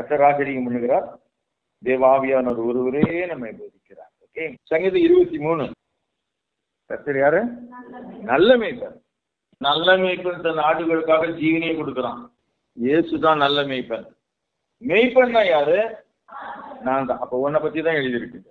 கர்த்தர் ஆச்சரியம் பண்ணுகிறார் தேவாவியானவர் ஒருவரே நம்மை போதிக்கிறார் ஓகே சங்கீதம் இருபத்தி மூணு கர்த்தர் யாரு நல்ல மேய்ப்பர் நல்ல மேய்ப்பன் தன் ஆடுகளுக்காக ஜீவனையை கொடுக்குறான் இயேசு தான் நல்ல மேய்ப்பன் மேய்ப்பன்னா யாரு நான் தான் அப்போ உன்னை பத்தி தான் எழுதியிருக்கு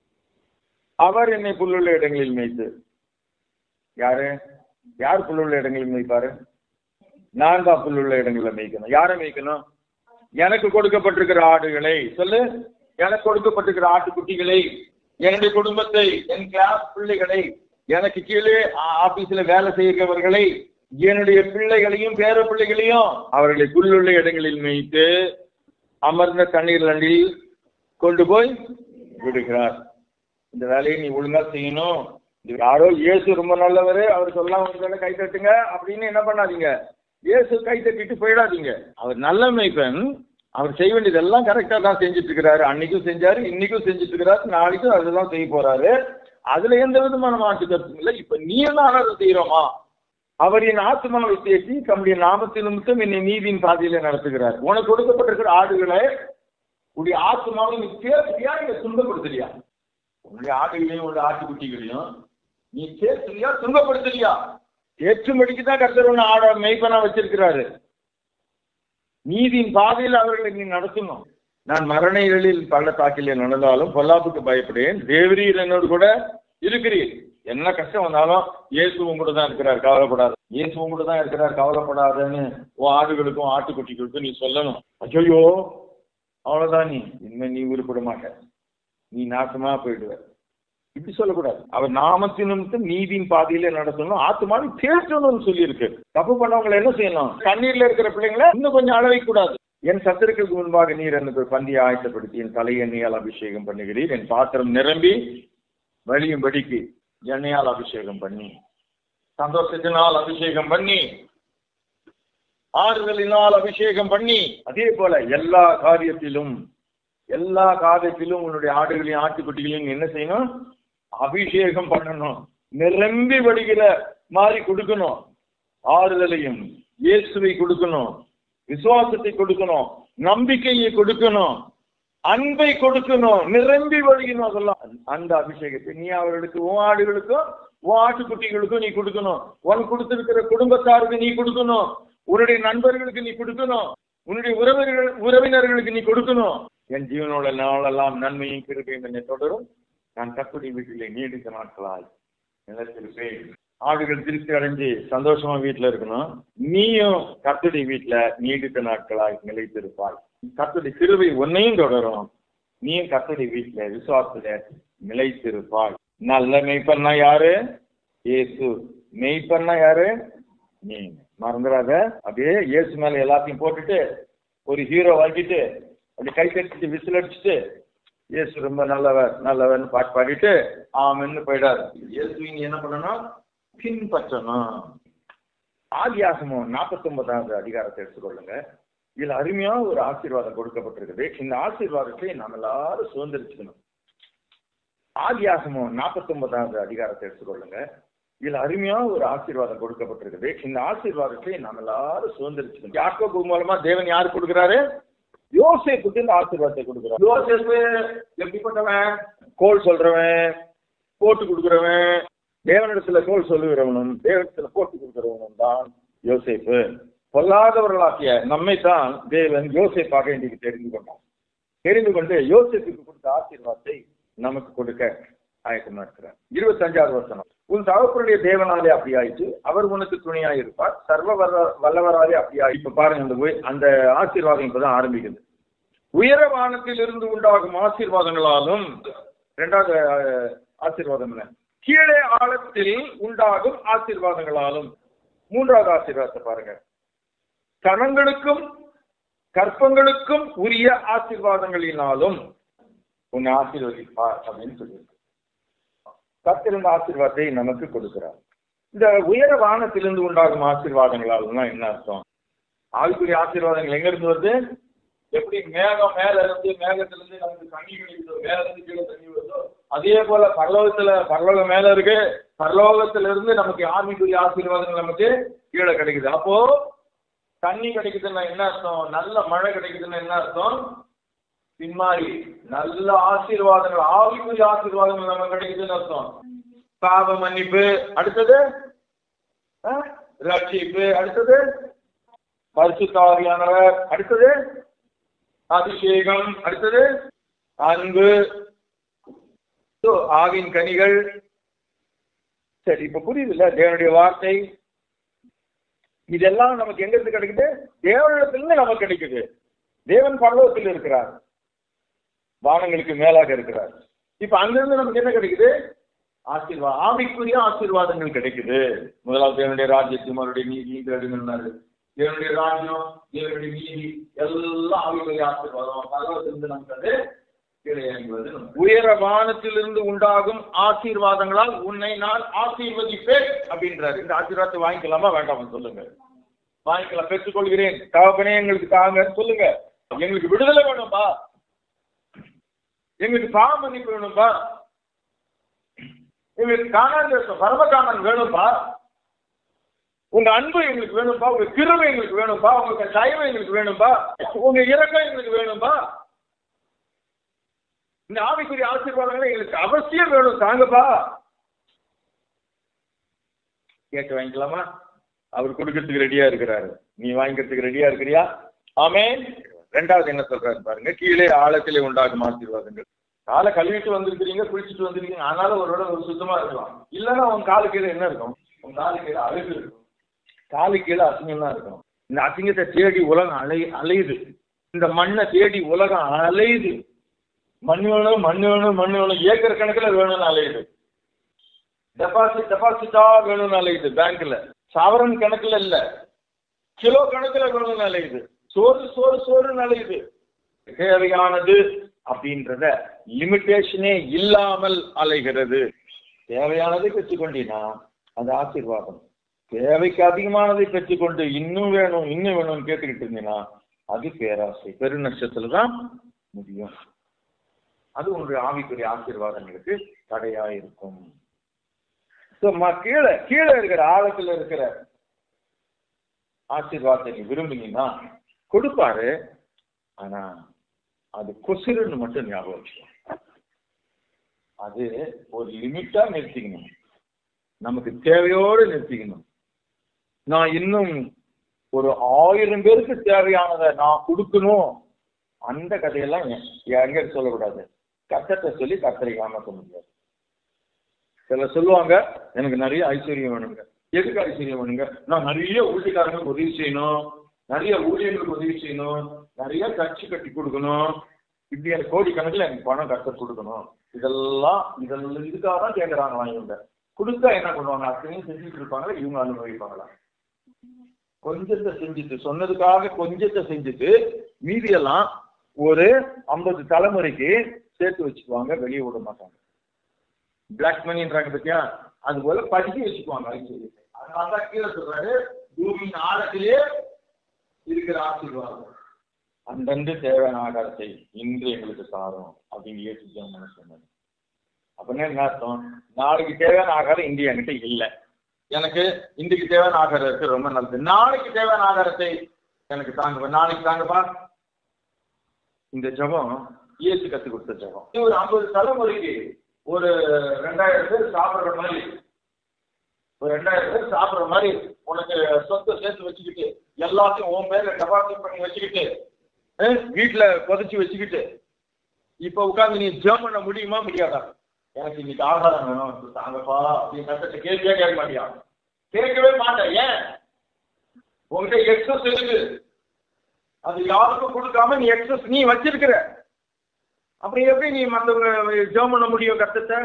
அவர் என்னை புல்லுள்ள இடங்களில் மேய்த்து யாரு யார் புல்லுள்ள இடங்களில் மேய்ப்பாரு நான் தான் புல்லுள்ள இடங்களில் மேய்க்கணும் யாரை மேய்க்கணும் எனக்கு கொடுக்கப்பட்டிருக்கிற ஆடுகளை சொல்லு எனக்கு கொடுக்கப்பட்டிருக்கிற ஆட்டுக்குட்டிகளை என்னுடைய குடும்பத்தை என் கிளாஸ் பிள்ளைகளை எனக்கு கீழே ஆ- ஆபீஸ்ல வேலை செய்கிறவர்களை என்னுடைய பிள்ளைகளையும் பேர பிள்ளைகளையும் அவர்களை புல்லுள்ள இடங்களில் மேய்த்து அமர்ந்த தண்ணீர் நண்டில் கொண்டு போய் விடுகிறார் இந்த வேலையை நீ ஒழுங்கா செய்யணும் இது யாரோ இயேசு ரொம்ப நல்லவர் அவர் சொல்லாம இருந்தாலும் கை தட்டுங்க அப்படின்னு என்ன பண்ணாதீங்க இயேசு கை தட்டிட்டு போயிடாதீங்க அவர் நல்ல மேய்ப்பன் அவர் செய்ய வேண்டியதெல்லாம் கரெக்டா தான் செஞ்சுட்டு இருக்கிறாரு அன்னைக்கும் செஞ்சாரு இன்னைக்கும் செஞ்சுட்டு இருக்கிறாரு நாளைக்கும் அதுதான் செய்ய போறாரு அதுல எந்த விதமான மாற்று கருத்தும் இல்லை இப்ப நீ என்ன அதை செய்யறோமா அவர் என் ஆத்மாவை தேடி தம்முடைய நாமத்தின் நிமித்தம் என்னை நீதியின் பாதையில நடத்துகிறார் உனக்கு கொடுக்கப்பட்டிருக்கிற ஆடுகளை உடைய ஆத்மாவை நீ சேர்த்துறியா இல்ல துன்பப்படுத்துறியா உன்னுடைய ஆடுகளையும் உன்னுடைய ஆட்டுக்குட்டிகளையும் நீ சேர்த்துறியா துன்பப்படுத்துறியா ஏற்றும்படிக்கு தான் கர்த்தர் உன்னை ஆட மெய்ப்பனா வச்சிருக்கிறாரு நீதியின் பாதையில் அவர்களை நீ நடத்தணும் நான் மரண இருளில் பள்ளத்தாக்கிலே நடந்தாலும் பொல்லாப்புக்கு பயப்படேன் தேவரீர் என்னோடு கூட இருக்கிறீர் என்ன கஷ்டம் வந்தாலும் இயேசுவும் கூட தான் இருக்கிறார் கவலைப்படாத இயேசுவும் கூட தான் இருக்கிறார் கவலைப்படாதன்னு உன் ஆடுகளுக்கும் ஆட்டுக்குட்டிகளுக்கும் நீ சொல்லணும் ஐயோ அவ்வளவுதான் நீ இனிமே நீ உருப்பட மாட்ட நீ நாசமா போயிடுவ இப்படி சொல்லக்கூடாது அவர் நாமத்தின் நிமித்தம் நீதியின் பாதையில நடத்தணும் ஆத்துமாவை தேற்றணும்னு சொல்லியிருக்கு தப்பு பண்ணவங்களை என்ன செய்யணும் தண்ணீர்ல இருக்கிற பிள்ளைங்களை இன்னும் கொஞ்சம் அளவை கூடாது என் சத்துருக்களுக்கு முன்பாக நீர் எனக்கு ஒரு பந்தியை ஆயத்தப்படுத்தி என் தலை எண்ணெயால் அபிஷேகம் பண்ணுகிறீர் என் பாத்திரம் நிரம்பி வழியும்படிக்கு எண்ணெயால் அபிஷேகம் பண்ணி சந்தோஷத்தினால் அபிஷேகம் பண்ணி ஆறுதலினால் அபிஷேகம் பண்ணி அதே போல எல்லா காரியத்திலும் எல்லா காரியத்திலும் உன்னுடைய ஆடுகளையும் ஆட்டுக்குட்டிகளையும் நீ என்ன செய்யணும் அபிஷேகம் பண்ணணும் நிரம்பி வடிகிற மாதிரி கொடுக்கணும் ஆறுதலையும் இயேசுவை கொடுக்கணும் விசுவாசத்தை கொடுக்கணும் நம்பிக்கையை கொடுக்கணும் அன்பை கொடுக்கணும் நிரம்பி வழியணும் அதெல்லாம் அந்த அபிஷேகத்தை நீ அவர்களுக்கு உன் ஆடுகளுக்கும் உன் ஆட்டுக்குட்டிகளுக்கும் நீ கொடுக்கணும் உனக்கு கொடுத்திருக்கிற குடும்பத்தாருக்கு நீ கொடுக்கணும் உன்னுடைய நண்பர்களுக்கு நீ கொடுக்கணும் உன்னுடைய உறவினர்கள் உறவினர்களுக்கு நீ கொடுக்கணும் என் ஜீவனோட நாளெல்லாம் நன்மையும் கிருபையும் என்னை தொடரும் நான் கத்துடைய வீட்டிலே நீடித்த நாட்களாய் நிலத்திருப்பேன் ஆடுகள் திருப்தி அடைஞ்சு சந்தோஷமா வீட்டுல இருக்கணும் நீயும் கத்துடைய வீட்டுல நீடித்த நாட்களாய் நிலைத்திருப்பாய் கத்துடைய கிருபை உன்னையும் தொடரும் நீயும் கத்துடைய வீட்டுல விசுவாசத்துல நிலைத்திருப்பாய் நல்ல மெய்ப்பண்ணா யாரு இயேசு மெய்ப்பண்ணா யாரு நீ மறந்துடாத அப்படியே இயேசு மேல எல்லாத்தையும் போட்டுட்டு ஒரு ஹீரோ வாங்கிட்டு அப்படி கை கட்டிட்டு விசில் அடிச்சுட்டு இயேசு ரொம்ப நல்லவர் நல்லவர்னு பாட்டு பாடிட்டு ஆமென்னு போயிடாரு இயேசு நீ என்ன பண்ணணும் பின்பற்றணும் ஆதியாகமம் நாற்பத்தி ஒன்பதாவது அதிகாரத்தை எடுத்துக்கொள்ளுங்க இதுல அருமையான ஒரு ஆசீர்வாதம் கொடுக்கப்பட்டிருக்குது இந்த ஆசீர்வாதத்தை நாம் எல்லாரும் சுதந்திரிச்சுக்கணும் ஆதியாகமம் நாற்பத்தி ஒன்பதாவது அதிகாரத்தை எடுத்துக்கொள்ளுங்க இதுல அருமையான ஒரு ஆசீர்வாதம் கொடுக்கப்பட்டிருக்குது இந்த ஆசீர்வாதத்தை நாம் எல்லாரும் சுதந்திரிச்சுக்கணும் யாக்கோபு மூலமா தேவன் யார் கொடுக்கிறாரு யோசேப்புக்கு இந்த ஆசீர்வாதத்தை கொடுக்குறாரு யோசேப்பு எப்படிப்பட்டவன் கோல் சொல்றவன் போட்டு கொடுக்குறவன் தேவனிடத்துல கோல் சொல்லுகிறவனும் தேவனிடத்துல போட்டு கொடுக்கிறவனும் தான் யோசேப்பு பொல்லாதவர்களாகிய நம்மை தான் தேவன் யோசேப்பாக இன்றைக்கு தெரிந்து கொண்டான் தெரிந்து கொண்டு யோசேப்புக்கு கொடுத்த ஆசீர்வாதத்தை நமக்கு கொடுக்க ஆயத்தமா இருக்கிறார் இருபத்தஞ்சாவது வசனம் உன் தகப்பனுடைய தேவனாலே அப்படி ஆயிற்று அவர் உனக்கு துணையாக இருப்பார் சர்வ வல்ல- வல்லவராலே அப்படி ஆயி இப்ப பாருங்க அந்த உய- அந்த ஆசீர்வாதம் இப்பதான் ஆரம்பிக்குது உயர வானத்தில் இருந்து உண்டாகும் ஆசீர்வாதங்களாலும் இரண்டாவது அஹ், ஆசீர்வாதம் என்ன கீழே ஆழத்தில் உண்டாகும் ஆசீர்வாதங்களாலும் மூன்றாவது ஆசீர்வாதத்தை பாருங்க கணங்களுக்கும் கற்பங்களுக்கும் உரிய ஆசீர்வாதங்களினாலும் உன்னை ஆசீர்வதிப்பார் அப்படின்னு சொல்லியிருக்கு கத்திருந்த ஆசீர்வாதத்தை நமக்கு கொடுக்கிறார் இந்த உயர வானத்திலிருந்து உண்டாகும் ஆசீர்வாதங்களாலும் என்ன அர்த்தம் ஆவிக்குரிய ஆசீர்வாதங்கள் எங்க இருந்து வருது எப்படி மேகம் மேல இருந்து மேகத்துல இருந்து நமக்கு தண்ணி கிடைக்குதோ மேல இருந்து கீழே தண்ணி வருதோ அதே போல பரலோகத்துல பரலோகம் மேல இருக்கு பரலோகத்துல இருந்து நமக்கு ஆவிக்குரிய ஆசீர்வாதங்கள் நமக்கு கீழே கிடைக்குது அப்போ தண்ணி கிடைக்குதுன்னா என்ன அர்த்தம் நல்ல மழை கிடைக்குதுன்னா என்ன அர்த்தம் பின்மாறி நல்ல ஆசீர்வாதங்கள் ஆவிக்குரிய ஆசீர்வாதங்கள் நமக்கு கிடைக்குதுன்னு அர்த்தம் பாவ மன்னிப்பு அடுத்தது ஆ? ரட்சிப்பு அடுத்தது பரிசுத்தாவியானவர் அடுத்தது அபிஷேகம் அடுத்தது அன்பு So, ஆவின் கனிகள் சரி இப்ப புரியுதுல்ல தேவனுடைய வார்த்தை இதெல்லாம் நமக்கு எங்க இருந்து கிடைக்குது தேவனிடத்திலிருந்து நமக்கு கிடைக்குது தேவன் பரலோகத்தில் இருக்கிறார் வானங்களுக்கு மேலாக இருக்கிறார் இப்ப அங்கிருந்து நமக்கு என்ன கிடைக்குது ஆசீர்வாதம் ஆவிக்குரிய ஆசீர்வாதங்கள் கிடைக்குது முதலாவது தேவனுடைய ராஜ்யத்தையும் அவருடைய நீதி தேடுங்கன்னாரு தேவனுடைய ராஜ்யம் தேவனுடைய நீதி எல்லாம் ஆவிக்குரிய ஆசீர்வாதம் பரலோகத்திலிருந்து நமக்கு அது கிடையாது உயர வானத்திலிருந்து உண்டாகும் ஆசீர்வாதங்களால் உன்னை நான் ஆசீர்வதிப்பேன் அப்படின்றாரு இந்த ஆசீர்வாதத்தை வாங்கிக்கலாமா வேண்டாமா சொல்லுங்க வாங்கிக்கலாம் பெற்றுக்கொள்கிறேன் தகப்பனே எங்களுக்கு தாங்க சொல்லுங்க எங்களுக்கு விடுதலை வேணும்பா எங்களுக்கு பாவ மன்னிப்பு வேணும்பா எங்களுக்கு காணான் தேசம் பரம காணான் வேணும்பா உங்க அன்பு எங்களுக்கு வேணும்பா உங்க கிருமை எங்களுக்கு வேணும்பா உங்க தயவு எங்களுக்கு வேணும்பா உங்க இரக்கம் எங்களுக்கு வேணும்பா இந்த ஆவிக்குரிய ஆசீர்வாதங்களை எங்களுக்கு அவசியம் வேணும் தாங்கப்பா கேட்டு வாங்கிக்கலாமா அவர் கொடுக்கறதுக்கு ரெடியா இருக்கிறாரு நீ வாங்கிக்கிறதுக்கு ரெடியா இருக்கிறியா ஆமே ரெண்டாவது என்ன சொல்றாரு பாருங்க கீழே ஆழத்திலே உண்டாகும் ஆசீர்வாதங்கள் காலை கழுவிட்டு வந்திருக்கிறீங்க குளிச்சுட்டு வந்திருக்கீங்க ஆனாலும் ஒரு இடம் ஒரு சுத்தமா இருக்கலாம் இல்லைன்னா உன் காலு கீழே என்ன இருக்கும் உன் காலு கீழே அழுகு இருக்கும் காலு கீழே அசிங்கம் தான் இருக்கும் இந்த அசிங்கத்தை தேடி உலகம் அலை அலையுது இந்த மண்ணை தேடி உலகம் அலையுது மண் வேணும் மண் வேணும் மண் வேணும் ஏக்கர் கணக்கில் வேணும்னு அலையுது டெபாசிட் டெபாசிட்டா வேணும்னு அலையுது பேங்க்ல சவரன் கணக்குல இல்ல கிலோ கணக்குல வேணும்னு அலையுது சோறு சோறு சோறுன்னு அலையுது தேவையானது அப்படின்றத லிமிட்டேஷனே இல்லாமல் அலைகிறது தேவையானதை பெற்றுக்கொண்டினா அது ஆசீர்வாதம் தேவைக்கு அதிகமானதை பெற்றுக்கொண்டு இன்னும் வேணும் இன்னும் வேணும்னு கேட்டுக்கிட்டு இருந்தீங்கன்னா அது பேராசை பெருநஷ்டத்துல தான் முடியும் அது உங்களுடைய ஆவிக்குரிய ஆசீர்வாதங்களுக்கு தடையா இருக்கும் So, ம- கீழே கீழே இருக்கிற ஆழத்துல இருக்கிற ஆசீர்வாதத்தை நீ விரும்புனீங்கன்னா கொடுப்பாரு ஆனா அது கொசுருன்னு மட்டும் ஞாபகம் வச்சுக்கோ அது ஒரு லிமிட்டா நிறுத்திக்கணும் நமக்கு தேவையோடு நிறுத்திக்கணும் நான் இன்னும் ஒரு ஆயிரம் பேருக்கு தேவையானதை நான் கொடுக்கணும் அந்த கதையெல்லாம் எ- எங்க சொல்லக்கூடாது கஷ்டத்தை சொல்லி கத்தரை ஏமாற்ற முடியாது சிலர் சொல்லுவாங்க எனக்கு நிறைய ஐஸ்வர்யம் வேணுங்க எதுக்கு ஐஸ்வர்யம் வேணுங்க நான் நிறைய ஊழியக்காரங்களுக்கு உதவி செய்யணும் நிறைய ஊழியர்களுக்கு உதவி செய்யணும் நிறைய கட்சி கட்டி கொடுக்கணும் இப்படி எனக்கு கோடிக்கணக்கில் எனக்கு பணம் கட்ட கொடுக்கணும் இதெல்லாம் இதெல்லாம் இதுக்காக தான் கேட்குறாங்களா இவங்க கொடுத்தா என்ன பண்ணுவாங்க அத்தனையும் செஞ்சுட்டு இருப்பாங்களா இவங்க அனுபவிப்பாங்களா கொஞ்சத்தை செஞ்சுட்டு சொன்னதுக்காக கொஞ்சத்தை செஞ்சுட்டு மீதியெல்லாம் ஒரு ஐம்பது தலைமுறைக்கு சேர்த்து வச்சுக்குவாங்க வெளியே விட மாட்டாங்க பிளாக் மணின்றாங்க பத்தியா அது போல படிச்சு வச்சுக்குவாங்க ஐஸ்வர்யத்தை அதனால தான் கீழே சொல்றாரு பூமியின் ஆழத்திலே இருக்கிற ஆசீர்வாதம் அந்தந்து தேவையான ஆகாரத்தை இன்று எங்களுக்கு சாரும் அப்படின்னு ஏற்று ஜெபம் சொன்னாரு அப்படின்னா என்ன அர்த்தம் நாளைக்கு தேவையான ஆகாரம் இன்று என்கிட்ட இல்லை எனக்கு இன்றைக்கு தேவையான ஆகாரம் இருக்கு ரொம்ப நல்லது நாளைக்கு தேவையான ஆகாரத்தை எனக்கு தாங்கப்பா நாளைக்கு தாங்கப்பா இந்த ஜெபம் இயேசு கத்து கொடுத்த ஜெபம் இது ஒரு ஐம்பது தலைமுறைக்கு ஒரு ரெண்டாயிரம் பேர் சாப்பிடுற மாதிரி ஒரு ரெண்டாயிரம் பேர் சாப்பிடுற மாதிரி உனக்கு சொத்தை சேர்த்து வச்சுக்கிட்டு எல்லாத்தையும் உன் பேர்ல டெபாசிட் பண்ணி வச்சுக்கிட்டு அஹ், வீட்டுல புதைச்சி வச்சுக்கிட்டு இப்ப உட்கார்ந்து நீ ஜெபம் பண்ண முடியுமா முடியாதா எனக்கு இன்னைக்கு ஆகாரம் வேணும் தாங்கப்பா அப்படின்னு கஷ்டத்தை கேட்கவே கேட்க மாட்டியா கேட்கவே மாட்டேன் ஏன் உங்ககிட்ட எக்ஸஸ் இருக்கு அது யாருக்கும் கொடுக்காம நீ எக்ஸஸ் நீ வச்சிருக்கிற அப்புறம் எப்படி நீ மற்றவங்க ஜெபம் பண்ண முடியும் கஷ்டத்தை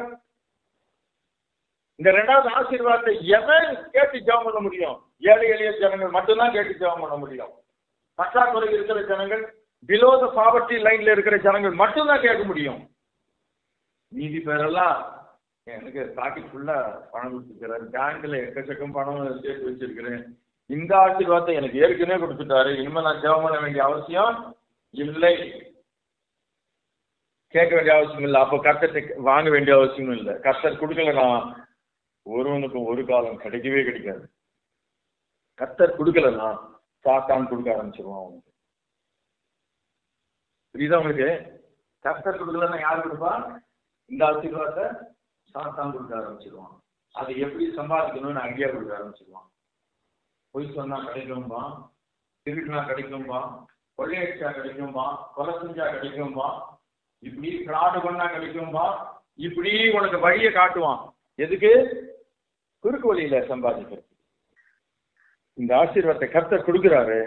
இந்த ரெண்டாவது ஆசீர்வாதத்தை எவன் கேட்டு ஜெபம் பண்ண முடியும் ஏழை எளிய ஜனங்கள் மட்டும்தான் கேட்டு ஜெபம் பண்ண முடியும் பற்றாக்குறை இருக்கிற ஜனங்கள் பிலோ த பாவர்ட்டி லைன்ல இருக்கிற ஜனங்கள் மட்டும்தான் கேட்க முடியும் மீதி பேரெல்லாம் எனக்கு பாக்கெட் ஃபுல்லா பணம் கொடுத்துருக்கிறேன் பேங்க்ல எக்கச்சக்கம் பணம் சேர்த்து வச்சிருக்கிறேன் இந்த ஆசீர்வாதத்தை எனக்கு ஏற்கனவே கொடுத்துட்டாரு இனிமே நான் ஜெபம் பண்ண வேண்டிய அவசியம் இல்லை கேட்க வேண்டிய அவசியம் இல்லை அப்போ கர்த்தத்தை வாங்க வேண்டிய அவசியம் இல்லை கர்த்தர் கொடுக்கலனா ஒருவனுக்கும் ஒரு காலம் கிடைக்கவே கிடைக்காது கர்த்தர் கொடுக்கலனா சாத்தான் கொடுக்க ஆரம்பிச்சிருவான் அவனுக்கு புரியுதா உங்களுக்கு கர்த்தர் கொடுக்கலன்னா யார் கொடுப்பா இந்த ஆசீர்வாதத்தை சாத்தான் கொடுக்க ஆரம்பிச்சிருவான் அதை எப்படி சம்பாதிக்கணும்னு ஐடியா கொடுக்க ஆரம்பிச்சிருவான் பொய் சொன்னா கிடைக்கும்பா திருட்டுனா கிடைக்கும்பா கொள்ளையடிச்சா கிடைக்கும்பா கொலை செஞ்சா கிடைக்கும்பா இப்படி ஃப்ராடு பண்ணா கிடைக்கும்பா இப்படி உனக்கு வழியை காட்டுவான் எதுக்கு குறுக்கு வழியில சம்பாதிக்கிறது இந்த ஆசீர்வாதத்தை கர்த்தர் கொடுக்கிறாரு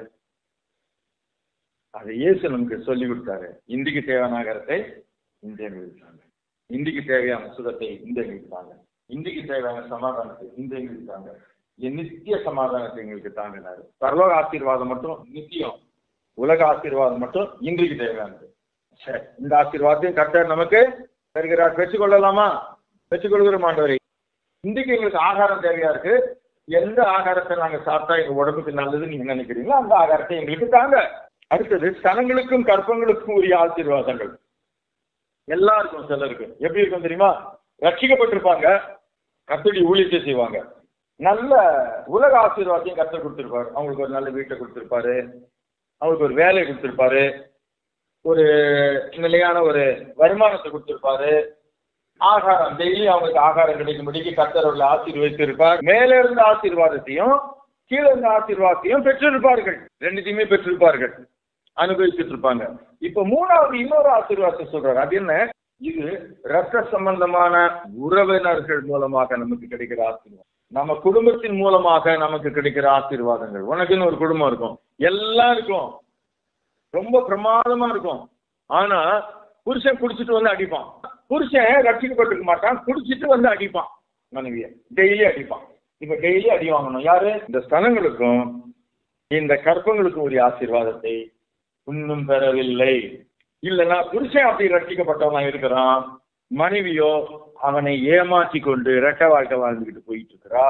அதை இயேசு நமக்கு சொல்லி கொடுத்தாரு இன்றைக்கு தேவையான ஆகாரத்தை இந்த எங்களுக்காங்க இன்றைக்கு தேவையான சுகத்தை இந்த எங்களுக்காங்க இன்றைக்கு தேவையான சமாதானத்தை இந்த எங்களுக்காங்க என் நித்திய சமாதானத்தை எங்களுக்கு தாங்கினாரு பரலோக ஆசீர்வாதம் மட்டும் நித்தியம் உலக ஆசீர்வாதம் மட்டும் இன்றைக்கு தேவையானது சரி இந்த ஆசீர்வாதத்தையும் கர்த்தர் நமக்கு தருகிறார் பெற்றுக்கொள்ளலாமா பெற்றுக்கொள்கிற மாண்டவரை இன்றைக்கு எங்களுக்கு ஆகாரம் தேவையா இருக்கு எந்த ஆகாரத்தை நாங்க சாப்பிட்டா எங்க உடம்புக்கு நல்லது நீங்க நினைக்கிறீங்களோ அந்த ஆகாரத்தை எங்களுக்கு தாங்க அடுத்தது சனங்களுக்கும் கற்பங்களுக்கும் உரிய ஆசீர்வாதங்கள் எல்லாருக்கும் சிலருக்கு எப்படி இருக்கும் தெரியுமா ரட்சிக்கப்பட்டிருப்பாங்க கத்தடி ஊழியத்தை செய்வாங்க நல்ல உலக ஆசீர்வாதத்தையும் கத்தர் கொடுத்திருப்பாரு அவங்களுக்கு ஒரு நல்ல வீட்டை கொடுத்திருப்பாரு அவங்களுக்கு ஒரு வேலையை கொடுத்திருப்பாரு ஒரு நிலையான ஒரு வருமானத்தை கொடுத்திருப்பாரு ஆகாரம் டெய்லி அவங்களுக்கு ஆகாரம் கிடைக்கும்படிக்கு கத்தர் அவர்களை ஆசீர்வதித்திருப்பார் மேல இருந்த ஆசீர்வாதத்தையும் கீழே இருந்த ஆசீர்வாதத்தையும் பெற்றிருப்பார்கள் ரெண்டுத்தையுமே பெற்றிருப்பார்கள் அனுபவிச்சுட்டு இருப்பாங்க இப்ப மூணாவது இன்னொரு ஆசீர்வாதத்தை சொல்றாரு அது என்ன இது ரத்த சம்பந்தமான உறவினர்கள் மூலமாக நமக்கு கிடைக்கிற ஆசீர்வாதம் நம்ம குடும்பத்தின் மூலமாக நமக்கு கிடைக்கிற ஆசீர்வாதங்கள் உனக்குன்னு ஒரு குடும்பம் இருக்கும் எல்லாம் இருக்கும் ரொம்ப பிரமாதமா இருக்கும் ஆனா புருஷன் குடிச்சிட்டு வந்து அடிப்பான் புருஷன் ரட்சிக்கப்பட்டிருக்க மாட்டான் குடிச்சிட்டு வந்து அடிப்பான் மனைவிய டெய்லி அடிப்பான் இப்ப டெய்லி அடி வாங்கணும் யாரு இந்த ஸ்தலங்களுக்கும் இந்த கற்பங்களுக்கும் உரிய ஆசீர்வாதத்தை இன்னும் பெறவில்லை இல்லைன்னா புருஷன் அப்படி ரட்சிக்கப்பட்டவனா இருக்கிறான் மனைவியோ அவனை ஏமாற்றி கொண்டு ரெட்ட வாழ்க்கை வாழ்ந்துகிட்டு போயிட்டு இருக்கிறா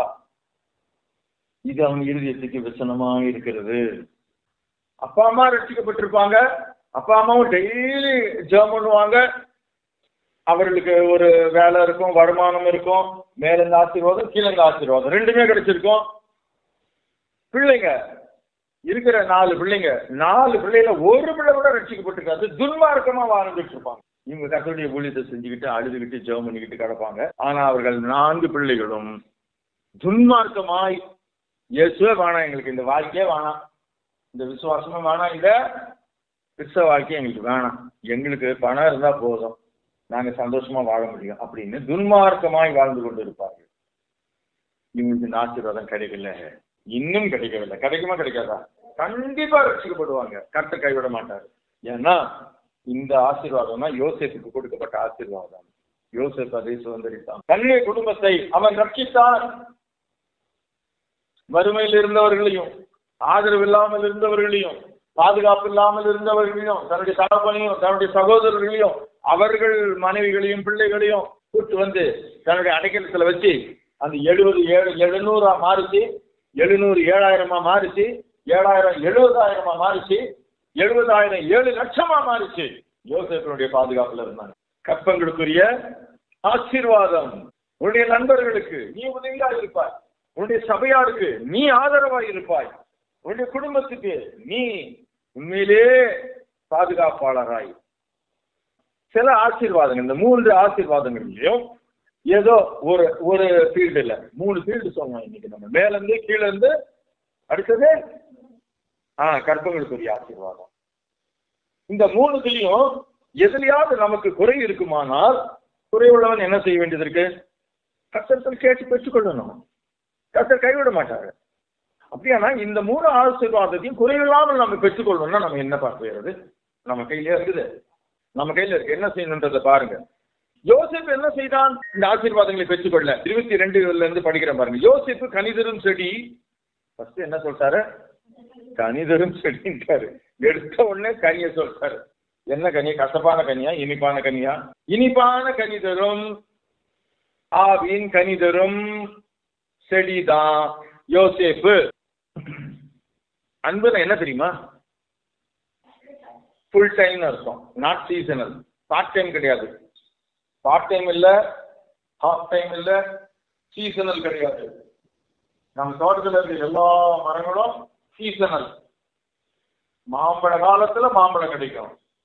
இது அவன் இருதயத்துக்கு விசனமா இருக்கிறது அப்பா அம்மா ரட்சிக்கப்பட்டிருப்பாங்க அப்பா அம்மாவும் டெய்லி ஜெபம் பண்ணுவாங்க அவர்களுக்கு ஒரு வேலை இருக்கும் வருமானம் இருக்கும் மேல இருந்து ஆசீர்வாதம் கீழே இருந்து ஆசீர்வாதம் ரெண்டுமே கிடைச்சிருக்கும் பிள்ளைங்க இருக்கிற நாலு பிள்ளைங்க நாலு பிள்ளைல ஒரு பிள்ளை கூட ரட்சிக்கப்பட்டிருக்காது துன்மார்க்கமா வாழ்ந்துட்டு இருப்பாங்க இவங்க கத்தோடைய ஊழியத்தை செஞ்சுக்கிட்டு அழுதுகிட்டு ஜெபம் பண்ணிக்கிட்டு கிடப்பாங்க ஆனா அவர்கள் நான்கு பிள்ளைகளும் துன்மார்க்கமாய் இயேசுவே வேணாம் எங்களுக்கு இந்த வாழ்க்கையே வேணாம் இந்த விசுவாசமும் வேணாம் இந்த கிறிஸ்தவ வாழ்க்கை எங்களுக்கு வேணாம் எங்களுக்கு பணம் இருந்தா போதும் நாங்க சந்தோஷமா வாழ முடியும் அப்படின்னு துன்மார்க்கமாய் வாழ்ந்து கொண்டு இருப்பார்கள் இவங்களுக்கு இந்த ஆசீர்வாதம் கிடைக்கல இன்னும் கிடைக்கவில்லை கிடைக்குமா கிடைக்காதா கண்டிப்பா ரட்சிக்கப்படுவாங்க கட்ட கைவிட மாட்டாரு ஏன்னா இந்த ஆசீர்வாதம் தான் யோசேப்புக்கு கொடுக்கப்பட்ட ஆசீர்வாதம் யோசேப் அதை சுதந்திரித்தான் தன்னுடைய குடும்பத்தை அவன் ரட்சித்தான் வறுமையில் இருந்தவர்களையும் ஆதரவு இல்லாமல் இருந்தவர்களையும் பாதுகாப்பு இல்லாமல் இருந்தவர்களையும் தன்னுடைய தகப்பனையும் தன்னுடைய சகோதரர்களையும் அவர்கள் மனைவிகளையும் பிள்ளைகளையும் கூட்டு வந்து தன்னுடைய அடைக்கலத்துல வச்சு அந்த எழுபது ஏழு எழுநூறா மாறிச்சு எழுநூறு ஏழாயிரமா மாறிச்சு ஏழாயிரம் எழுபதாயிரமா மாறிச்சு எழுபதாயிரம் ஏழு லட்சமா மாறிச்சு யோசேப்பனுடைய பாதுகாப்புல இருந்தாங்க கப்பங்களுக்குரிய ஆசீர்வாதம் உன்னுடைய நண்பர்களுக்கு நீ உதவியா இருப்பாய் உன்னுடைய சபையாருக்கு நீ ஆதரவாய் இருப்பாய் உன்னுடைய குடும்பத்துக்கு நீ உண்மையிலே பாதுகாப்பாளராய் சில ஆசீர்வாதங்கள் இந்த மூன்று ஆசீர்வாதங்கள்லயும் ஏதோ ஒரு ஒரு ஃபீல்டு இல்ல மூணு ஃபீல்டு சொன்னோம் இன்னைக்கு நம்ம மேல இருந்து கீழே இருந்து அடுத்தது ஆ கற்பங்களுக்குரிய ஆசீர்வாதம் இந்த மூணுத்தையும் எதுலையாவது நமக்கு குறை இருக்குமானால் குறை உள்ளவன் என்ன செய்ய வேண்டியது இருக்கு கத்தத்தில் கேட்டு பெற்றுக்கொள்ளணும் கத்தர் கைவிட மாட்டாரு அப்படியானா இந்த மூணு ஆசீர்வாதத்தையும் குறையில்லாமல் நம்ம பெற்றுக்கொள்ளணும்னா நம்ம என்ன பார்க்கிறது நம்ம கையிலே இருக்குது நம்ம கையில இருக்கு என்ன செய்யணுன்றதை பாருங்க யோசிப்பு என்ன செய்தான் இந்த ஆசீர்வாதங்களை பெற்றுக்கொள்ள இருபத்தி ரெண்டுல இருந்து படிக்கிறேன் பாருங்க யோசிப்பு கணிதரும் செடி ஃபர்ஸ்ட் என்ன சொல்றாரு கணிதரும் செடின்றாரு எடுத்த உடனே கனிய சொல்றாரு என்ன கனி கசப்பான கனியா இனிப்பான கனியா இனிப்பான கனிதரும் ஆவின் கனிதரும் செடிதான் யோசேப்பு அன்புல என்ன தெரியுமா ஃபுல் டைம் அர்த்தம் நாட் சீசனல் பார்ட் டைம் கிடையாது பார்ட் டைம் இல்ல ஹாஃப் டைம் இல்ல சீசனல் கிடையாது நம்ம தோட்டத்தில் இருக்க எல்லா மரங்களும் சீசனல் மாம்பழ காலத்துல மாம்பழம் கிடைக்கும்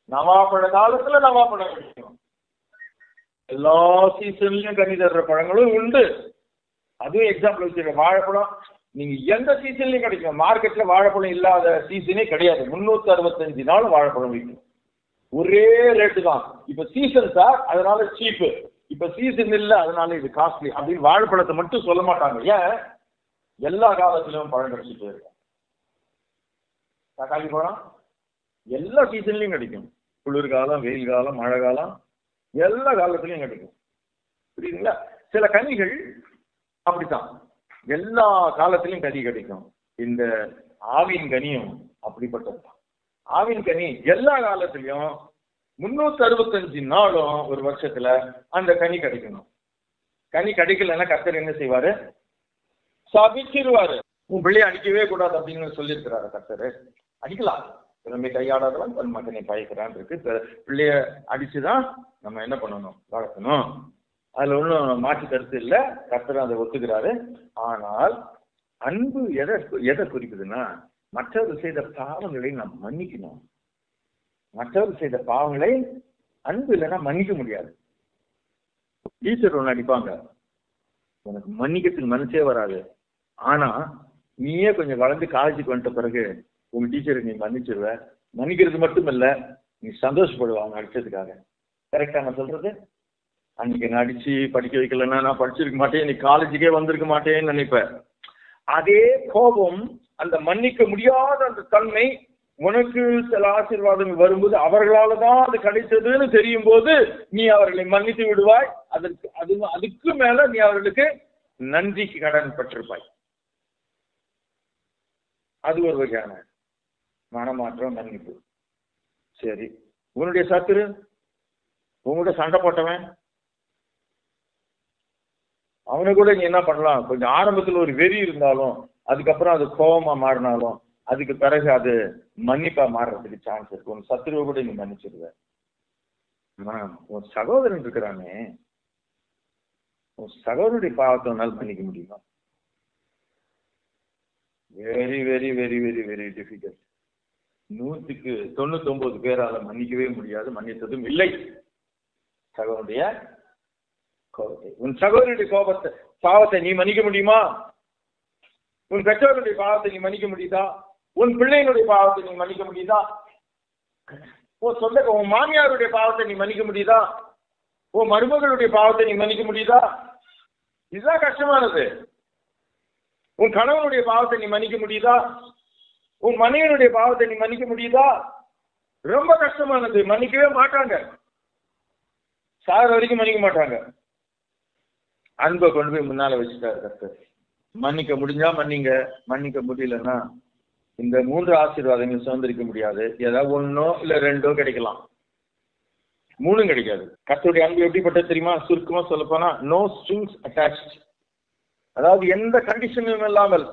நவாப்பழ காலத்துல நவாப்பழம் கிடைக்கும் எல்லா சீசன்லயும் கனி தர்ற பழங்களும் உண்டு அதுவும் எக்ஸாம்பிள் வச்சிருக்க வாழைப்பழம் நீங்க எந்த சீசன்லயும் கிடைக்கும் மார்க்கெட்ல வாழைப்பழம் இல்லாத சீசனே கிடையாது முன்னூத்தி அறுபத்தஞ்சு நாள் வாழைப்பழம் விற்கும் ஒரே ரேட்டு தான் இப்ப சீசன் சார் அதனால சீப்பு இப்ப சீசன் இல்ல அதனால இது காஸ்ட்லி அப்படின்னு வாழைப்பழத்தை மட்டும் சொல்ல மாட்டாங்க ஏன் எல்லா காலத்திலும் பழம் கிடைச்சிட்டு இருக்கு தக்காளி பழம் எல்லா சீசன்லயும் கிடைக்கும் குளிர்காலம் வெயில் காலம் மழை காலம் எல்லா காலத்துலயும் கிடைக்கும் புரியுதுங்களா சில கனிகள் அப்படித்தான் எல்லா காலத்திலயும் கனி கிடைக்கும் இந்த ஆவின் கனியும் அப்படிப்பட்டது தான் ஆவின் கனி எல்லா காலத்திலயும் முன்னூத்தி அறுபத்தஞ்சு நாளும் ஒரு வருஷத்துல அந்த கனி கிடைக்கணும் கனி கிடைக்கலன்னா கர்த்தர் என்ன செய்வாரு சபிச்சிருவாரு உன் பிள்ளைய அடிக்கவே கூடாது அப்படின்னு சொல்லியிருக்கிறாரு கர்த்தர் அடிக்கலாம் திறமை கையாடாதவன் தன் மகனை பயக்கிறான் இருக்கு பி- பிள்ளைய அடிச்சுதான் நம்ம என்ன பண்ணணும் வளர்க்கணும் அதுல ஒன்றும் மாற்று கருத்து இல்லை கர்த்தர் அதை ஒத்துக்கிறாரு ஆனால் அன்பு எதை எதை குறிக்குதுன்னா மற்றவர் செய்த பாவங்களை நாம் மன்னிக்கணும் மற்றவர் செய்த பாவங்களை அன்பு இல்லைன்னா மன்னிக்க முடியாது டீச்சர் ஒன்று அடிப்பாங்க உனக்கு மன்னிக்கிறதுக்கு மனசே வராது ஆனா நீயே கொஞ்சம் வளர்ந்து காலேஜுக்கு வந்துட்ட பிறகு உங்க டீச்சரை நீ மன்னிச்சிருவ மன்னிக்கிறது மட்டும் இல்ல நீ சந்தோஷப்படுவ அவங்க அடிச்சதுக்காக கரெக்டா நான் சொல்றது அன்னைக்கு நான் அடிச்சு படிக்க வைக்கலன்னா நான் படிச்சிருக்க மாட்டேன் நீ காலேஜுக்கே வந்திருக்க மாட்டேன்னு நினைப்ப அதே கோபம் அந்த மன்னிக்க முடியாத அந்த தன்மை உனக்கு சில ஆசீர்வாதங்கள் வரும்போது அவர்களால தான் அது கிடைத்ததுன்னு தெரியும் போது நீ அவர்களை மன்னித்து விடுவாய் அதற்கு அது அதுக்கு மேல நீ அவர்களுக்கு நன்றிக்கு கடன் பட்டிருப்பாய் அது ஒரு வகையான மனமாற்றம் மன்னிப்பு சரி உன்னுடைய சத்துரு உங்கள்கிட்ட சண்டை போட்டவன் அவனை கூட நீ என்ன பண்ணலாம் கொஞ்சம் ஆரம்பத்துல ஒரு வெறி இருந்தாலும் அதுக்கப்புறம் அது கோபமா மாறினாலும் அதுக்கு பிறகு அது மன்னிப்பா மாறுறதுக்கு சான்ஸ் இருக்கு உன் சத்துருவை கூட நீ மன்னிச்சிருவ ஆனா உன் சகோதரன் இருக்கிறானே உன் சகோதரனுடைய பாவத்தை உன்னால் மன்னிக்க முடியுமா very very very very very difficult நூற்றுக்கு தொண்ணூத்தி ஒன்பது பேரால மன்னிக்கவே முடியாது மன்னித்ததும் இல்லை சகோதரனுடைய கோபத்தை உன் சகோதரனுடைய கோபத்தை பாவத்தை நீ மன்னிக்க முடியுமா உன் பெற்றோருடைய பாவத்தை நீ மன்னிக்க முடியுதா உன் பிள்ளைகளுடைய பாவத்தை நீ மன்னிக்க முடியுதா உன் சொந்த உன் மாமியாருடைய பாவத்தை நீ மன்னிக்க முடியுதா உன் மருமகளுடைய பாவத்தை நீ மன்னிக்க முடியுதா இதுதான் கஷ்டமானது உன் கணவனுடைய பாவத்தை நீ மன்னிக்க முடியுதா உன் மனைவியுடைய பாவத்தை நீ மன்னிக்க முடியுதா ரொம்ப கஷ்டமானது மன்னிக்கவே மாட்டாங்க சாகிற வரைக்கும் மன்னிக்க மாட்டாங்க அன்பை கொண்டு போய் முன்னால வச்சுட்டாரு கர்த்தர் மன்னிக்க முடிஞ்சா மன்னிங்க மன்னிக்க முடியலன்னா இந்த மூன்று ஆசீர்வாதங்கள் சுதந்திரிக்க முடியாது ஏதாவது ஒண்ணோ இல்ல ரெண்டோ கிடைக்கலாம் மூணும் கிடைக்காது கர்த்தருடைய அன்பு எப்படிப்பட்டது தெரியுமா சுருக்கமா சொல்ல போனா நோ ஸ்ட்ரிங்ஸ் அட்டாச்ட் அதாவது எந்த கண்டிஷனும் இல்லாமல்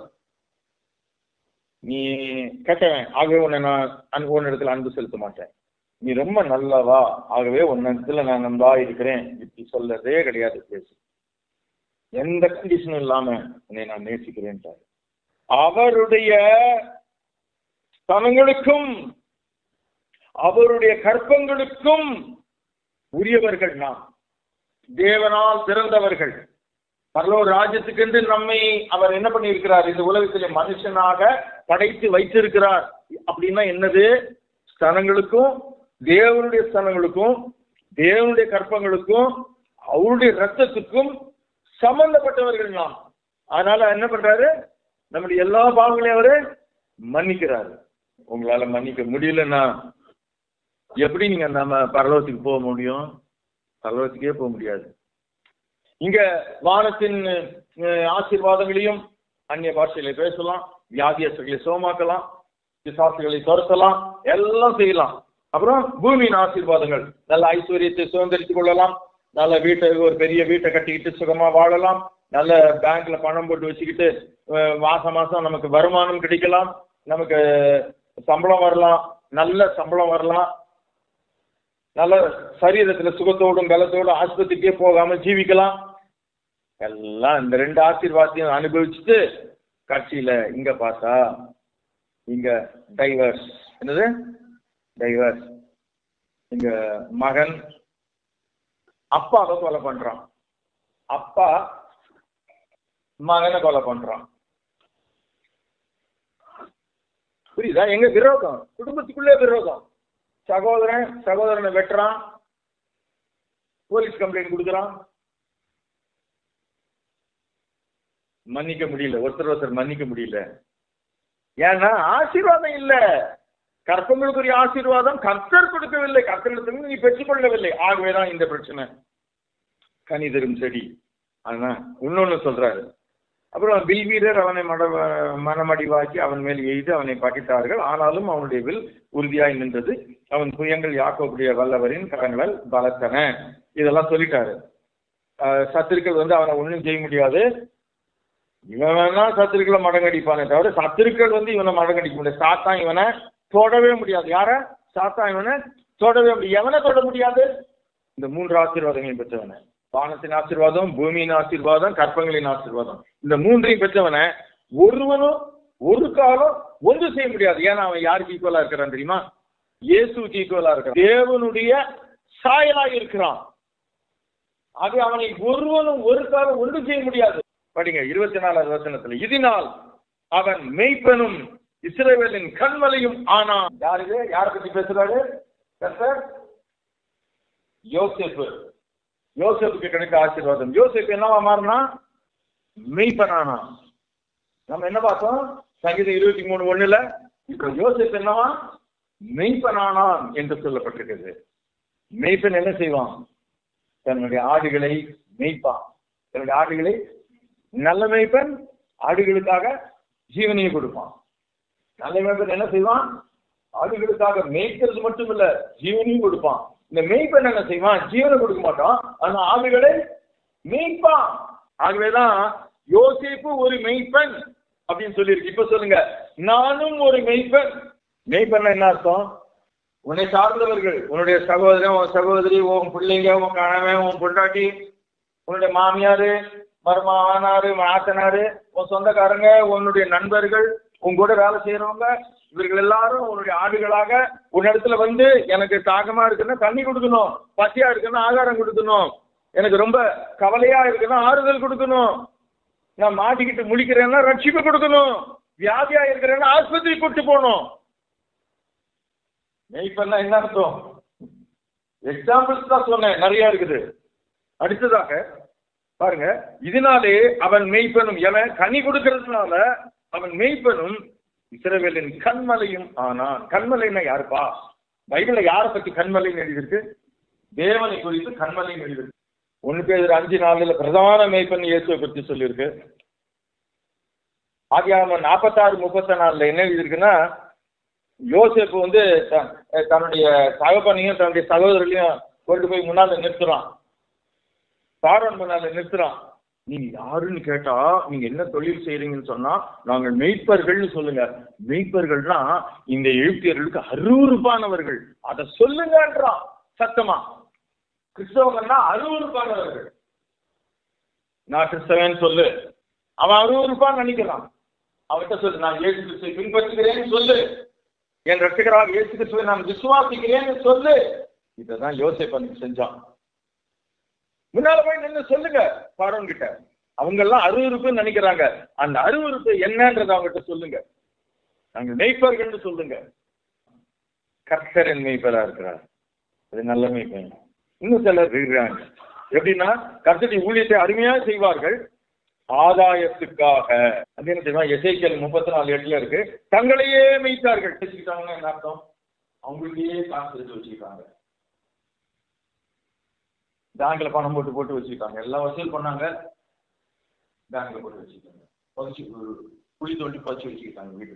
நீ கேட்டவன் ஆகவே உன்னை நான் அன்பு உன் இடத்துல அன்பு செலுத்த மாட்டேன் நீ ரொம்ப நல்லவா ஆகவே உன் இடத்துல நான் நம்பா இருக்கிறேன் இப்படி சொல்லதே கிடையாது பேசு எந்த கண்டிஷனும் இல்லாம உன்னை நான் நேசிக்கிறேன்ட்டாரு அவருடைய ஸ்தலங்களுக்கும் அவருடைய கற்பங்களுக்கும் உரியவர்கள் நாம் தேவனால் பிறந்தவர்கள் பரலோ ராஜ்யத்துக்கென்று நம்மை அவர் என்ன பண்ணியிருக்கிறார் இந்த உலகத்திலே மனுஷனாக படைத்து வைத்திருக்கிறார் அப்படின்னா என்னது ஸ்தலங்களுக்கும் தேவனுடைய ஸ்தலங்களுக்கும் தேவனுடைய கற்பங்களுக்கும் அவருடைய ரத்தத்துக்கும் சம்பந்தப்பட்டவர்கள் நாம் அதனால என்ன பண்றாரு நம்முடைய எல்லா பாவங்களையும் அவரு மன்னிக்கிறாரு உங்களால மன்னிக்க முடியலன்னா எப்படி நீங்க நம்ம பரலோகத்துக்கு போக முடியும் பரலோகத்துக்கே போக முடியாது இங்க வானத்தின் அஹ், ஆசீர்வாதங்களையும் அந்நிய பாஷையில பேசலாம் வியாதியஸ்தர்களை சோமாக்கலாம் பிசாசுகளை துரத்தலாம் எல்லாம் செய்யலாம் அப்புறம் பூமியின் ஆசீர்வாதங்கள் நல்ல ஐஸ்வர்யத்தை சுதந்திரித்துக் கொள்ளலாம் நல்ல வீட்டை ஒரு பெரிய வீட்டை கட்டிக்கிட்டு சுகமா வாழலாம் நல்ல பேங்க்ல பணம் போட்டு வச்சுக்கிட்டு அஹ், மாசம் மாசம் நமக்கு வருமானம் கிடைக்கலாம் நமக்கு சம்பளம் வரலாம் நல்ல சம்பளம் வரலாம் நல்ல சரீரத்துல சுகத்தோடும் பலத்தோடும் ஆஸ்பத்திரிக்கே போகாம ஜீவிக்கலாம் எல்லாம் இந்த ரெண்டு ஆசீர்வாதத்தையும் அனுபவிச்சுட்டு கட்சியில இங்க பார்த்தா இங்க டைவர்ஸ் என்னது டைவர்ஸ் எங்க மகன் அப்பாவை கொலை பண்றான் அப்பா மகனை கொலை பண்றான் புரியுதா எங்க விரோதம் குடும்பத்துக்குள்ளே விரோதம் சகோதரன் சகோதரனை வெட்டுறான் போலீஸ் கம்ப்ளைண்ட் கொடுக்குறான் மன்னிக்க முடியல ஒருத்தர் ஒருத்தர் மன்னிக்க முடியல ஏன்னா ஆசீர்வாதம் இல்ல கற்பங்களுக்குரிய ஆசீர்வாதம் கர்த்தர் கொடுக்கவில்லை கர்த்தரிடத்திலிருந்து நீ பெற்றுக்கொள்ளவில்லை ஆகவேதான் இந்த பிரச்சனை கனி தரும் செடி ஆனா இன்னொன்னு சொல்றாரு அப்புறம் வில் வீரர் அவனை மட மனமடிவாக்கி அவன் மேல் எய்து அவனை பகைத்தார்கள் ஆனாலும் அவனுடைய வில் உறுதியாய் நின்றது அவன் புயங்கள் யாக்கோபுடைய வல்லவரின் கரங்களால் பலத்தன இதெல்லாம் சொல்லிட்டாரு அஹ் சத்துருக்கள் வந்து அவனை ஒண்ணும் செய்ய முடியாது இவன் வேணா சத்துருக்களை மடங்கடிப்பானே தவிர சத்துருக்கள் வந்து இவனை மடங்கடிக்க முடியாது சாத்தான் இவனை தொடவே முடியாது யார சாத்தான் இவனை தொடவே முடியாது எவனை தொட முடியாது இந்த மூன்று ஆசீர்வாதங்களையும் பெற்றவனை வானத்தின் ஆசீர்வாதம் பூமியின் ஆசீர்வாதம் கற்பங்களின் ஆசீர்வாதம் இந்த மூன்றையும் பெற்றவனை ஒருவனும் ஒரு காலம் ஒன்று செய்ய முடியாது ஏன்னா அவன் யாருக்கு ஈக்குவலா இருக்கிறான் தெரியுமா இயேசுக்கு ஈக்குவலா இருக்கிறான் தேவனுடைய சாயலாக இருக்கிறான் அது அவனை ஒருவனும் ஒரு காலம் ஒன்று செய்ய முடியாது படிங்க இருபத்தி நாலாவது வசனத்துல இதனால் அவன் மெய்ப்பனும் இஸ்ரேவேலின் கண்மலையும் ஆனான் யாரு இது யாரை பத்தி பேசுறாரு கர்த்தர் யோசேப்பு யோசேப்புக்கு கிடைத்த ஆசீர்வாதம் யோசேப்பு என்னவா மாறினா மெய்ப்பனானா நம்ம என்ன பார்த்தோம் சங்கீதம் இருபத்தி மூணு ஒண்ணுல இப்ப யோசேப்பு என்னவா மெய்ப்பனானான் என்று சொல்லப்பட்டிருக்கிறது மெய்ப்பன் என்ன செய்வான் தன்னுடைய ஆடுகளை மேய்ப்பான் தன்னுடைய ஆடுகளை நல்ல மேய்ப்பன் ஆடுகளுக்காக ஜீவனையை கொடுப்பான் நல்ல மேய்ப்பன் என்ன செய்வான் ஆடுகளுக்காக மேய்க்கிறது மட்டும் இல்ல ஜீவனையும் கொடுப்பான் இந்த மேய்ப்பன் என்ன செய்வான் ஜீவனை கொடுக்க மாட்டான் ஆனா ஆடுகளை மேய்ப்பான் ஆகவேதான் யோசிப்பு ஒரு மெய்ப்பன் அப்படின்னு சொல்லியிருக்கு இப்ப சொல்லுங்க நானும் ஒரு மெய்ப்பன் மெய்ப்பன் என்ன அர்த்தம் உன்னை சார்ந்தவர்கள் உன்னுடைய சகோதரன் உன் சகோதரி உன் பிள்ளைங்க உன் கணவன் உன் பொண்டாட்டி உன்னுடைய மாமியாரு மருமானாரு மாத்தனாரு உன் சொந்தக்காரங்க உன்னுடைய நண்பர்கள் உன் கூட வேலை செய்யறவங்க இவர்கள் எல்லாரும் உன்னுடைய ஆடுகளாக உன்னிடத்துல வந்து எனக்கு தாகமா இருக்குன்னா தண்ணி கொடுக்கணும் பசியா இருக்குன்னா ஆகாரம் கொடுக்கணும் எனக்கு ரொம்ப கவலையா இருக்குன்னா ஆறுதல் கொடுக்கணும் நான் மாட்டிக்கிட்டு முழிக்கிறேன்னா ரட்சிப்பு கொடுக்கணும் வியாதியா இருக்கிறேன்னா ஆஸ்பத்திரி கூட்டு போகணும் மெய்ப்பெண்ணா என்ன அர்த்தம் எக்ஸாம்பிள்ஸ் தான் சொன்னேன் நிறைய இருக்குது அடுத்ததாக பாருங்க இதனாலே அவன் மெய்ப்பனும் என கனி கொடுக்கறதுனால அவன் மெய்ப்பனும் இஸ்ரவேலின் கண்மலையும் ஆனான் கண்மலைன்னா யாருப்பா பைபிள்ல யாரை பத்தி கண்மலைன்னு எழுதியிருக்கு தேவனை குறித்து கண்மலைன்னு எழுதியிருக்கு ஒண்ணு பேர் அஞ்சு நாளுல பிரதான மெய்ப்பன் இயேசுவை பத்தி சொல்லியிருக்கு ஆகியாம நாற்பத்தாறு முப்பத்தி நாலுல என்ன எழுதியிருக்குன்னா யோசேப்பு வந்து த- தன்னுடைய தகப்பனையும் தன்னுடைய சகோதரரையும் கொண்டு போய் முன்னால நிறுத்துறான் சாரன் முன்னால நிறுத்துறான் நீங்க யாருன்னு கேட்டா நீங்க என்ன தொழில் செய்றீங்கன்னு சொன்னா நாங்கள் மெய்ப்பர்கள்னு சொல்லுங்க மெய்ப்பர்கள்னா இந்த எழுப்பியர்களுக்கு அருவருப்பானவர்கள் அதை சொல்லுங்கன்றான் சத்தமா கிறிஸ்தவங்கன்னா அருவருப்பானவர்கள் நான் கிறிஸ்தவன் சொல்லு அவன் அருவருப்பான்னு நினைக்கிறான் அவன்கிட்ட சொல்லு நான் இயேசு கிறிஸ்துவை பின்பற்றுகிறேன்னு சொல்லு என் ரட்சகராக இயேசு கிறிஸ்துவை நான் விசுவாசிக்கிறேன்னு சொல்லு இதைதான் யோசேப்பன் செஞ்சான் முன்னால போய் நின்று சொல்லுங்க பாரோன் கிட்ட அவங்க எல்லாம் அருவருப்புன்னு நினைக்கிறாங்க அந்த அருவருப்பு என்னன்றதை அவங்ககிட்ட சொல்லுங்க நாங்கள் மெய்ப்பர்கள்னு சொல்லுங்க கர்த்தரன் மெய்ப்பரா இருக்கிறார் அது நல்ல மெய்ப்பன் இன்னும் சிலர் இருக்கிறாங்க எப்படின்னா கர்த்தருடைய ஊழியத்தை அருமையா செய்வார்கள் ஆதாயத்துக்காக அது என்ன தெரியுமா எசைக்கல் முப்பத்தி நாலு எட்டுல இருக்கு தங்களையே மெய்த்தார்கள் வச்சுக்கிட்டாங்கன்னா என்ன அர்த்தம் அவங்களுக்கே காசு எடுத்து வச்சுக்கிட்டாங்க பேங்க்ல பணம் போட்டு போட்டு வச்சுக்கிட்டாங்க எல்லாம் வசூல் பண்ணாங்க பேங்க்ல போட்டு வச்சுக்கிட்டாங்க பதிச்சு குழி தோண்டி பதிச்சு வச்சுக்கிட்டாங்க வீடு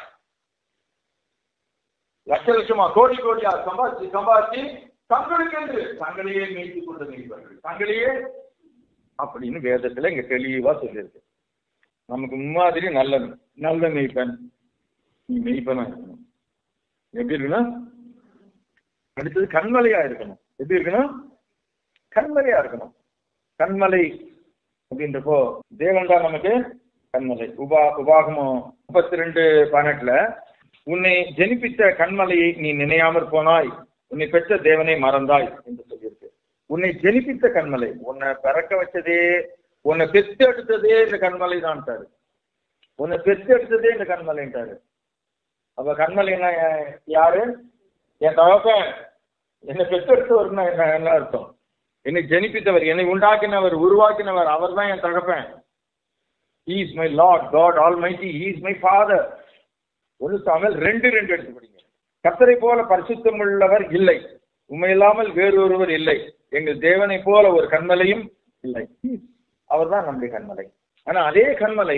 லட்ச லட்சமா கோடி கோடியா சம்பாதிச்சு சம்பாதிச்சு தங்களுக்கு என்று தங்களையே மேய்த்து கொண்டு மெய்ப்பார்கள் தங்களையே அப்படின்னு வேதத்துல இங்க தெளிவா சொல்லியிருக்கு நமக்கு முன்மாதிரி நல்ல நல்ல மெய்ப்பன் நீ மெய்ப்பனா இருக்கணும் எப்படி இருக்கணும் அடுத்தது கண்மலையா இருக்கணும் எப்படி இருக்கணும் கண்மலையா இருக்கணும் கண்மலை அப்படின்றப்போ தேவன் தான் நமக்கு கண்மலை உபா உபாகமம் முப்பத்தி ரெண்டு பதினெட்டுல உன்னை ஜெனிப்பித்த கண்மலையை நீ நினையாமற் போனாய் உன்னை பெற்ற தேவனை மறந்தாய் என்று சொல்லியிருக்கு உன்னை ஜெனிப்பித்த கண்மலை உன்னை பிறக்க வச்சதே உன்னை பெற்று எடுத்ததே இந்த கண்மலை தான் உன்னை பெற்று எடுத்ததே இந்த கண்மலைன்ட்டாரு அப்ப கண்மலைன்னா யா- யாரு என் தகப்பன் என்னை பெற்றெடுத்தவர்னா என்ன என்ன அர்த்தம் என்னை ஜெனிப்பித்தவர் என்னை உண்டாக்கினவர் உருவாக்கினவர் அவர் தான் என் தகப்பன் he is my lord god almighty he is my father ஒன்று சாமல் ரெண்டு ரெண்டு எடுத்து படிங்க கர்த்தரை போல பரிசுத்தம் உள்ளவர் இல்லை உண்மை இல்லாமல் வேறு ஒருவர் இல்லை எங்கள் தேவனை போல ஒரு கண்மலையும் இல்லை அவர்தான் நம்முடைய கண்மலை ஆனா அதே கண்மலை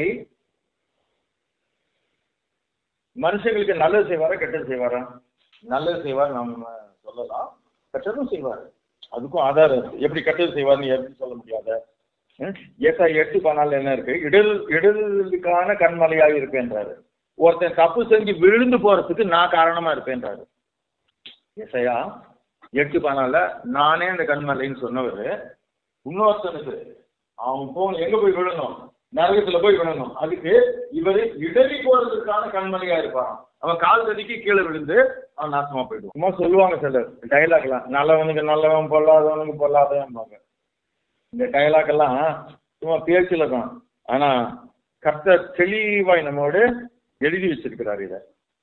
மனுஷங்களுக்கு நல்லது செய்வாரா கெட்டது செய்வாரா நல்லது செய்வார் நம்ம சொல்லலாம் கெட்டதும் செய்வார் அதுக்கும் ஆதாரம் இருக்கு எப்படி கெட்டது செய்வார்னு எப்படி சொல்ல முடியாத ம்? ஏசா எட்டு பண்ணால என்ன இருக்கு இடல் இடலுக்கான கண்மலையாக இருப்பேன்றாரு ஒருத்தன் தப்பு செஞ்சு விழுந்து போறதுக்கு நான் காரணமா இருப்பேன்றாரு ஏசையா எட்டு பண்ணால நானே அந்த கண்மலைன்னு சொன்னவர் இன்னொருத்தனுக்கு அவன் போன எங்க போய் விழணும் நரகத்துல போய் விழணும் அதுக்கு இவரு இடறி போறதுக்கான கண்மலையா இருப்பான் அவன் கால் தடிக்கு கீழே விழுந்து அவன் நாசமா போயிடுவான் சும்மா சொல்லுவாங்க சிலர் டைலாக்லாம் நல்லவனுக்கு நல்லவன் பொல்லாதவனுக்கு பொல்லாதவன்பாங்க இந்த டைலாக் எல்லாம் சும்மா பேச்சுல தான் ஆனா கர்த்தர் தெளிவாய் நம்மோடு எழுதி வச்சிருக்கிறார் இத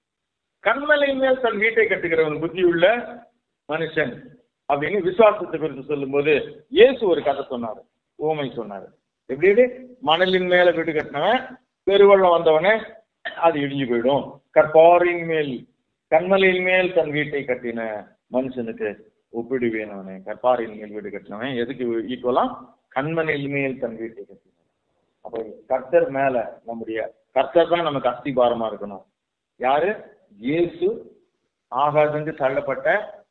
கண்மலை மேல் தன் வீட்டை கட்டுகிறவன் புத்தி உள்ள மனுஷன் அப்படின்னு விசுவாசத்தை குறித்து சொல்லும்போது இயேசு ஒரு கதை சொன்னாரு ஓமை சொன்னாரு எப்படி எப்படி? மணலின் மேல வீடு கட்டினவன் பெருவெள்ளம் வந்தவனே அது இடிஞ்சு போயிடும் கற்பாரின் மேல் கண்மலையின் மேல் தன் வீட்டை கட்டின மனுஷனுக்கு ஒப்பிடுவேன் அவனை கற்பாரின் மேல் வீடு கட்டினவன் எதுக்கு ஈக்குவலா கண்மலையின் மேல் தன் வீட்டை கட்டினவன் அப்போ கர்த்தர் மேல நம்முடைய கர்த்தர் தான் நமக்கு அஸ்திபாரமா இருக்கணும் யாரு இயேசு ஆகாதங்கு தள்ளப்பட்ட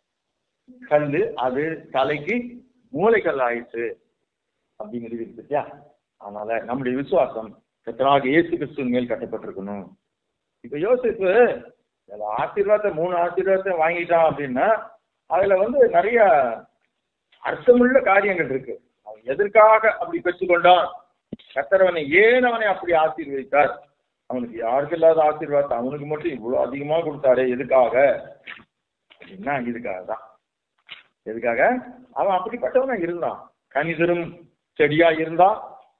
கல்லு அது தலைக்கு மூளைக்கல் ஆயிடுச்சு அப்படிங்கிறது இருக்கு பத்தியா அதனால நம்முடைய விசுவாசம் கர்த்தராக இயேசு கிறிஸ்துவின் மேல் கட்டப்பட்டிருக்கணும் இப்ப யோசிப்பு இதுல ஆசீர்வாதத்தை மூணு ஆசீர்வாதத்தை வாங்கிட்டான் அப்படின்னா அதுல வந்து நிறைய அர்த்தமுள்ள காரியங்கள் இருக்கு அவன் எதற்காக அப்படி பெற்றுக்கொண்டான் கத்தரவனை ஏன் அவனை அப்படி ஆசீர்வதித்தார் அவனுக்கு யாருக்கு இல்லாத ஆசீர்வாதத்தை அவனுக்கு மட்டும் இவ்வளவு அதிகமா கொடுத்தாரே எதுக்காக அப்படின்னா இதுக்காக தான் எதுக்காக அவன் அப்படிப்பட்டவனா இருந்தான் கனிதரும் செடியா இருந்தான்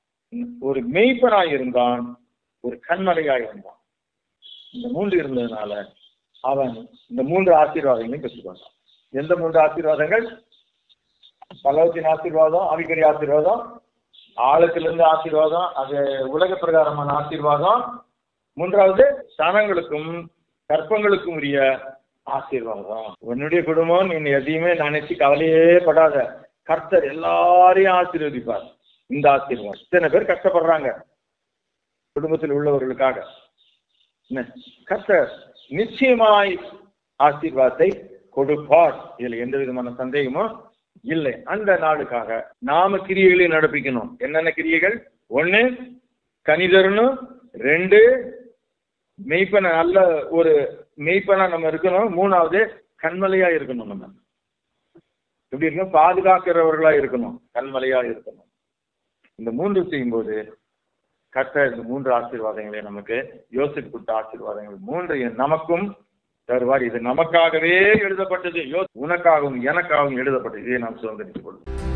ஒரு மெய்ப்பனா இருந்தான் ஒரு கண்மலையா இருந்தான் இந்த மூன்று இருந்ததுனால அவன் இந்த மூன்று ஆசீர்வாதங்களையும் பெற்றுக்கொண்டான் எந்த மூன்று ஆசீர்வாதங்கள் பல்லவத்தின் ஆசீர்வாதம் ஆவிக்கரி ஆசீர்வாதம் ஆழத்திலிருந்து ஆசீர்வாதம் அது உலக பிரகாரமான ஆசீர்வாதம் மூன்றாவது சனங்களுக்கும் கற்பங்களுக்கும் உரிய ஆசீர்வாதம் உன்னுடைய குடும்பம் நீ எதையுமே நினைச்சு கவலையே படாத கர்த்தர் எல்லாரையும் ஆசீர்வதிப்பார் இந்த ஆசீர்வாதம் இத்தனை பேர் கஷ்டப்படுறாங்க குடும்பத்தில் உள்ளவர்களுக்காக என்ன? கர்த்தர் நிச்சயமாய் ஆசீர்வாதத்தை கொடுப்பார் இதுல எந்த விதமான சந்தேகமும் இல்லை அந்த நாளுக்காக நாம கிரியைகளை நடப்பிக்கணும் என்னென்ன கிரியைகள் ஒண்ணு கனிதரணும் ரெண்டு மெய்ப்பன நல்ல ஒரு மெய்ப்பனா நம்ம இருக்கணும் மூணாவது கண்மலையா இருக்கணும் நம்ம எப்படி இருக்கணும் பாதுகாக்கிறவர்களா இருக்கணும் கண்மலையா இருக்கணும் இந்த மூன்று செய்யும்போது கர்த்தர் இந்த மூன்று ஆசீர்வாதங்களை நமக்கு யோசித்து கொடுத்த ஆசீர்வாதங்கள் மூன்று நமக்கும் தருவார் இது நமக்காகவே எழுதப்பட்டது யோ உனக்காகவும் எனக்காகவும் எழுதப்பட்டது இதை நாம் சுதந்திரித்துக் கொள்வோம்